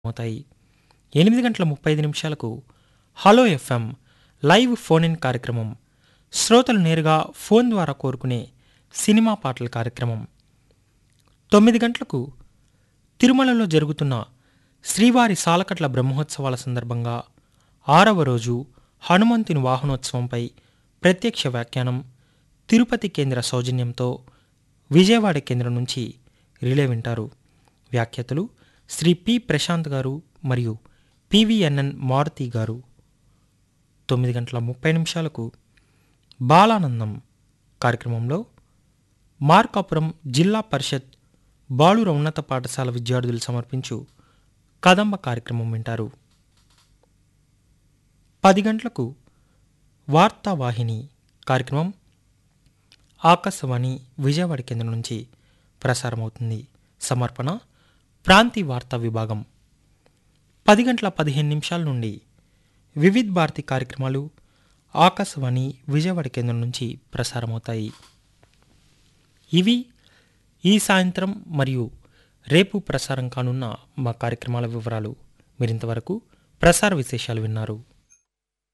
అవుతాయి ఎనిమిది గంటల ముప్పై ఐదు నిమిషాలకు hello FM live phone in కార్యక్రమం శ్రోతలు నేరుగా ఫోన్ ద్వారా కోరుకునే సినిమా పాటల కార్యక్రమం తొమ్మిది గంటలకు తిరుమలలో జరుగుతున్న శ్రీవారి సాలకట్ల బ్రహ్మోత్సవాల సందర్భంగా ఆరవ రోజు హనుమంతుని వాహనోత్సవంపై ప్రత్యక్ష వ్యాఖ్యానం తిరుపతి కేంద్ర సౌజన్యంతో విజయవాడ కేంద్రం నుంచి రిలే వింటారు వ్యాఖ్యాతలు శ్రీ పి ప్రశాంత్ గారు మరియు పివిఎన్ఎన్ మారుతి గారు తొమ్మిది గంటల ముప్పై నిమిషాలకు బాలానందం కార్యక్రమంలో మార్కాపురం జిల్లా పరిషత్ బాలుర ఉన్నత పాఠశాల విద్యార్థులు సమర్పించు కదంబ కార్యక్రమం వింటారు పది గంటలకు వార్తావాహిని కార్యక్రమం ఆకాశవాణి విజయవాడ కేంద్రం నుంచి ప్రసారమవుతుంది సమర్పణ ప్రాంతీయ వార్తా విభాగం పది గంటల పదిహేను నిమిషాల నుండి వివిధ్ భారతి కార్యక్రమాలు ఆకాశవాణి విజయవాడ కేంద్రం నుంచి ప్రసారమవుతాయి ఇవి ఈ సాయంత్రం మరియు రేపు ప్రసారం కానున్న మా కార్యక్రమాల వివరాలు మీరింతవరకు ప్రసార విశేషాలు విన్నారు